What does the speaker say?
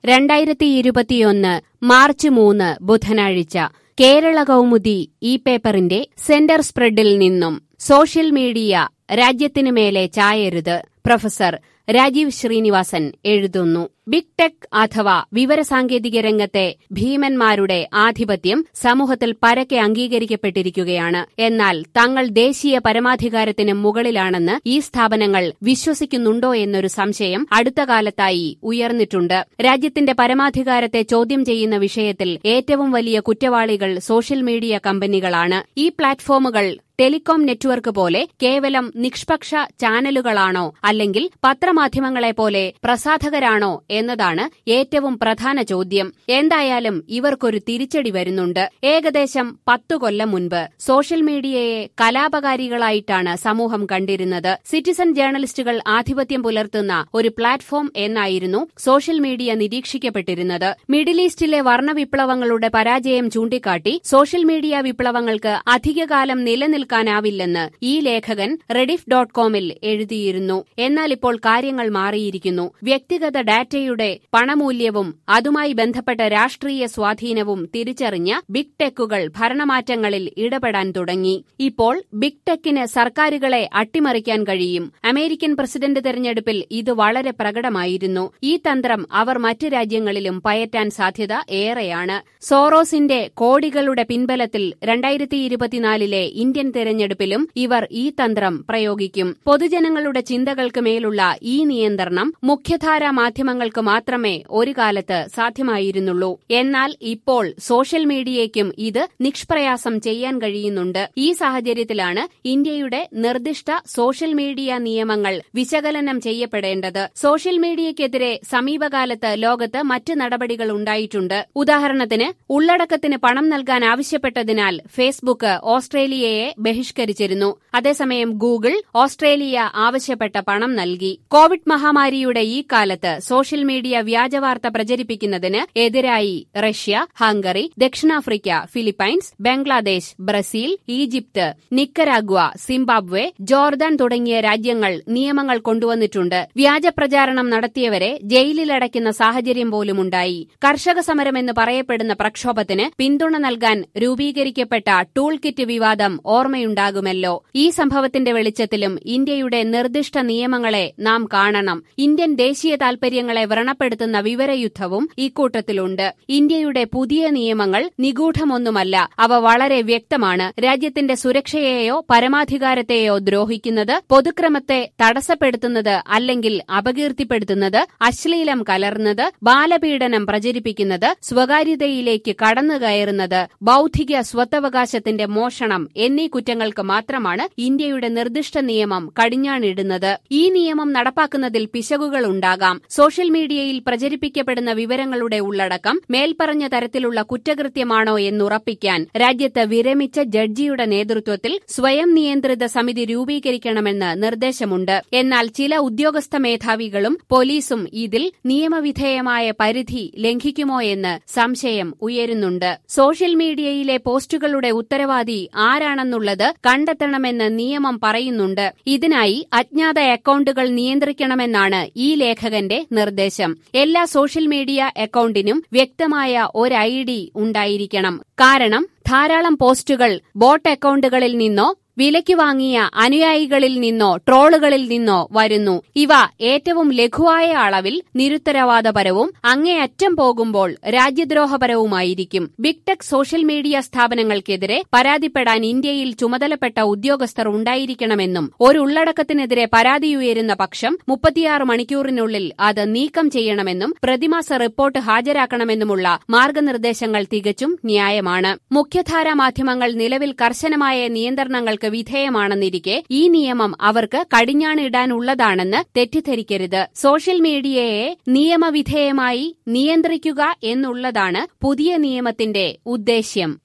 രണ്ടായിരത്തി ഇരുപത്തിയൊന്ന് മാർച്ച് മൂന്ന് ബുധനാഴ്ച കേരള കൗമുദി ഈ പേപ്പറിന്റെ സെന്റർ സ്പ്രെഡിൽ നിന്നും സോഷ്യൽ മീഡിയ രാജ്യത്തിനു മേലെ ചായരുത് പ്രൊഫസർ രാജീവ് ശ്രീനിവാസൻ എഴുതുന്നു ബിഗ് ടെക് അഥവാ വിവരസാങ്കേതിക രംഗത്തെ ഭീമന്മാരുടെ ആധിപത്യം സമൂഹത്തിൽ പരക്കെ അംഗീകരിക്കപ്പെട്ടിരിക്കുകയാണ് എന്നാൽ തങ്ങൾ ദേശീയ പരമാധികാരത്തിന് മുകളിലാണെന്ന് ഈ സ്ഥാപനങ്ങൾ വിശ്വസിക്കുന്നുണ്ടോ എന്നൊരു സംശയം അടുത്ത കാലത്തായി ഉയർന്നിട്ടുണ്ട് രാജ്യത്തിന്റെ പരമാധികാരത്തെ ചോദ്യം ചെയ്യുന്ന വിഷയത്തിൽ ഏറ്റവും വലിയ കുറ്റവാളികൾ സോഷ്യൽ മീഡിയ കമ്പനികളാണ് ഈ പ്ലാറ്റ്ഫോമുകൾ ടെലികോം നെറ്റ്വർക്ക് പോലെ കേവലം നിഷ്പക്ഷ ചാനലുകളാണോ അല്ലെങ്കിൽ പത്രമാധ്യമങ്ങളെ പോലെ പ്രസാധകരാണോ എന്നതാണ് ഏറ്റവും പ്രധാന ചോദ്യം എന്തായാലും ഇവർക്കൊരു തിരിച്ചടി വരുന്നുണ്ട് ഏകദേശം പത്തു കൊല്ലം മുൻപ് സോഷ്യൽ മീഡിയയെ കലാപകാരികളായിട്ടാണ് സമൂഹം കണ്ടിരുന്നത് സിറ്റിസൺ ജേർണലിസ്റ്റുകൾ ആധിപത്യം പുലർത്തുന്ന ഒരു പ്ലാറ്റ്ഫോം എന്നായിരുന്നു സോഷ്യൽ മീഡിയ നിരീക്ഷിക്കപ്പെട്ടിരുന്നത് മിഡിൽ ഈസ്റ്റിലെ വർണ്ണവിപ്ലവങ്ങളുടെ പരാജയം ചൂണ്ടിക്കാട്ടി സോഷ്യൽ മീഡിയ വിപ്ലവങ്ങൾക്ക് അധികകാലം നിലനിൽക്കാനാവില്ലെന്ന് ഈ ലേഖകൻ റെഡിഫ് ഡോട്ട് കോമിൽ എഴുതിയിരുന്നു എന്നാൽ ഇപ്പോൾ കാര്യങ്ങൾ മാറിയിരിക്കുന്നു വ്യക്തിഗത ഡാറ്റയുടെ പണമൂല്യവും അതുമായി ബന്ധപ്പെട്ട രാഷ്ട്രീയ സ്വാധീനവും തിരിച്ചറിഞ്ഞ ബിഗ് ടെക്കുകൾ ഭരണമാറ്റങ്ങളിൽ ഇടപെടാൻ തുടങ്ങി ഇപ്പോൾ ബിഗ് ടെക്കിന് സർക്കാരുകളെ അട്ടിമറിക്കാൻ കഴിയും അമേരിക്കൻ പ്രസിഡന്റ് തെരഞ്ഞെടുപ്പിൽ ഇത് വളരെ പ്രകടമായിരുന്നു ഈ തന്ത്രം അവർ മറ്റ് രാജ്യങ്ങളിലും പയറ്റാൻ സാധ്യത ഏറെയാണ് സോറോസിന്റെ കോടികളുടെ പിൻബലത്തിൽ രണ്ടായിരത്തി ഇരുപത്തിനാലിലെ ഇന്ത്യൻ തെരഞ്ഞെടുപ്പിലും ഇവർ ഈ തന്ത്രം പ്രയോഗിക്കും പൊതുജനങ്ങളുടെ ചിന്തകൾക്ക് മേലുള്ള ഈ നിയന്ത്രണം മുഖ്യധാരാ മാധ്യമങ്ങൾക്ക് മാത്രമേ ഒരു കാലത്ത് സാധ്യമായിരുന്നുള്ളൂ എന്നാൽ ഇപ്പോൾ സോഷ്യൽ മീഡിയയ്ക്കും ഇത് നിഷ്പ്രയാസം ചെയ്യാൻ കഴിയുന്നുണ്ട് ഈ സാഹചര്യത്തിലാണ് ഇന്ത്യയുടെ നിർദ്ദിഷ്ട സോഷ്യൽ മീഡിയ നിയമങ്ങൾ വിശകലനം ചെയ്യപ്പെടേണ്ടത് സോഷ്യൽ മീഡിയയ്ക്കെതിരെ സമീപകാലത്ത് ലോകത്ത് മറ്റ് നടപടികൾ ഉണ്ടായിട്ടുണ്ട് ഉദാഹരണത്തിന് ഉള്ളടക്കത്തിന് പണം നൽകാൻ ആവശ്യപ്പെട്ടതിനാൽ ഫേസ്ബുക്ക് ഓസ്ട്രേലിയയെ ബഹിഷ്കരിച്ചിരുന്നു അതേസമയം ഗൂഗിൾ ഓസ്ട്രേലിയ ആവശ്യപ്പെട്ട പണം നൽകി കോവിഡ് മഹാമാരിയുടെ ഈ കാലത്ത് സോഷ്യൽ മീഡിയ വ്യാജവാർത്ത പ്രചരിപ്പിക്കുന്നതിന് എതിരായി റഷ്യ ഹംഗറി ദക്ഷിണാഫ്രിക്ക Philippines Bangladesh Brazil Egypt Nicaragua Zimbabwe Jordan തുടങ്ങിയ രാജ്യങ്ങൾ നിയമങ്ങൾ കൊണ്ടുവന്നിട്ടുണ്ട് വ്യാജപ്രചാരണം നടത്തിയവരെ ജയിലിലടയ്ക്കുന്ന സാഹചര്യം പോലുമുണ്ടായി കർഷക സമരമെന്ന് പറയപ്പെടുന്ന പ്രക്ഷോഭത്തിന് പിന്തുണ നൽകാൻ രൂപീകരിക്കപ്പെട്ട ടൂൾ കിറ്റ് വിവാദം ഓർമ്മയുണ്ടാകുമല്ലോ ഈ സംഭവത്തിന്റെ വെളിച്ചത്തിലും ഇന്ത്യയുടെ നിർദ്ദിഷ്ട നിയമങ്ങളെ നാം കാണണം ഇന്ത്യൻ ദേശീയ താൽപര്യങ്ങളെ വ്രണപ്പെടുത്തുന്ന വിവരയുദ്ധവും ഇക്കൂട്ടത്തിലുണ്ട് ഇന്ത്യയുടെ പുതിയ നിയമങ്ങൾ നിഗൂഢമൊന്നുമല്ല അവ വളരെ വ്യക്തമാണ് രാജ്യത്തിന്റെ സുരക്ഷയെയോ പരമാധികാരത്തെയോ ദ്രോഹിക്കുന്നത് പൊതുക്രമത്തെ തടസ്സപ്പെടുത്തുന്നത് അല്ലെങ്കിൽ അപകീർത്തിപ്പെടുത്തുന്നത് അശ്ലീലം കലർന്നത് ബാലപീഡനം പ്രചരിപ്പിക്കുന്നത് സ്വകാര്യതയിലേക്ക് കടന്നുകയറുന്നത് ബൌദ്ധിക സ്വത്തവകാശത്തിന്റെ മോഷണം എന്നീ കുറ്റങ്ങൾക്ക് മാത്രമാണ് ഇന്ത്യയുടെ നിർദ്ദിഷ്ട നിയമം കടിഞ്ഞാണിടുന്നത് ഈ നിയമം നടപ്പാക്കുന്നതിൽ പിശകുകൾ ഉണ്ടാകാം സോഷ്യൽ മീഡിയയിൽ പ്രചരിപ്പിക്കപ്പെടുന്ന വിവരങ്ങളുടെ ഉള്ളടക്കം മേൽപ്പറഞ്ഞ തരത്തിലുള്ള കുറ്റകൃത്യമാണോ എന്നുറപ്പിക്കാൻ രാജ്യത്ത് വിരമിച്ച ജഡ്ജിയുടെ നേതൃത്വത്തിൽ സ്വയം നിയന്ത്രിത സമിതി രൂപീകരിക്കണമെന്ന് നിർദ്ദേശമുണ്ട് എന്നാൽ ചില ഉദ്യോഗസ്ഥ മേധാവികളും പോലീസും ഇതിൽ നിയമവിധേയമായ പരിധി ലംഘിക്കുമോ എന്ന് സംശയം ഉയരുന്നുണ്ട് സോഷ്യൽ മീഡിയയിലെ പോസ്റ്റുകളുടെ ഉത്തരവാദി ആരാണെന്നുള്ളത് കണ്ടെത്തണമെന്ന് നിയമം പറയുന്നുണ്ട് ഇതിനായി അജ്ഞാത അക്കൌണ്ടുകൾ നിയന്ത്രിക്കണമെന്നാണ് ഈ ലേഖകന്റെ നിർദ്ദേശം എല്ലാ സോഷ്യൽ മീഡിയ അക്കൌണ്ടിനും വ്യക്തമായ ഒരു ഐ ഉണ്ടായിരിക്കണം കാരണം ധാരാളം പോസ്റ്റുകൾ ബോട്ട് അക്കൌണ്ടുകളിൽ നിന്നോ വിലയ്ക്ക് വാങ്ങിയ അനുയായികളിൽ നിന്നോ ട്രോളുകളിൽ നിന്നോ വരുന്നു ഇവ ഏറ്റവും ലഘുവായ അളവിൽ നിരുത്തരവാദപരവും അങ്ങേയറ്റം പോകുമ്പോൾ രാജ്യദ്രോഹപരവുമായിരിക്കും ബിഗ് ടെക് സോഷ്യൽ മീഡിയ സ്ഥാപനങ്ങൾക്കെതിരെ പരാതിപ്പെടാൻ ഇന്ത്യയിൽ ചുമതലപ്പെട്ട ഉദ്യോഗസ്ഥർ ഉണ്ടായിരിക്കണമെന്നും ഒരു ഉള്ളടക്കത്തിനെതിരെ പരാതിയുയരുന്ന പക്ഷം മുപ്പത്തിയാറ് മണിക്കൂറിനുള്ളിൽ അത് നീക്കം ചെയ്യണമെന്നും പ്രതിമാസ റിപ്പോർട്ട് ഹാജരാക്കണമെന്നുമുള്ള മാർഗനിർദ്ദേശങ്ങൾ തികച്ചും ന്യായമാണ് മുഖ്യധാരാ മാധ്യമങ്ങൾ നിലവിൽ കർശനമായ നിയന്ത്രണങ്ങൾക്ക് വിധേയമാണെന്നിരിക്കെ ഈ നിയമം അവർക്ക് കടിഞ്ഞാണിടാനുള്ളതാണെന്ന് തെറ്റിദ്ധരിക്കരുത് സോഷ്യൽ മീഡിയയെ നിയമവിധേയമായി നിയന്ത്രിക്കുക എന്നുള്ളതാണ് പുതിയ നിയമത്തിന്റെ ഉദ്ദേശ്യം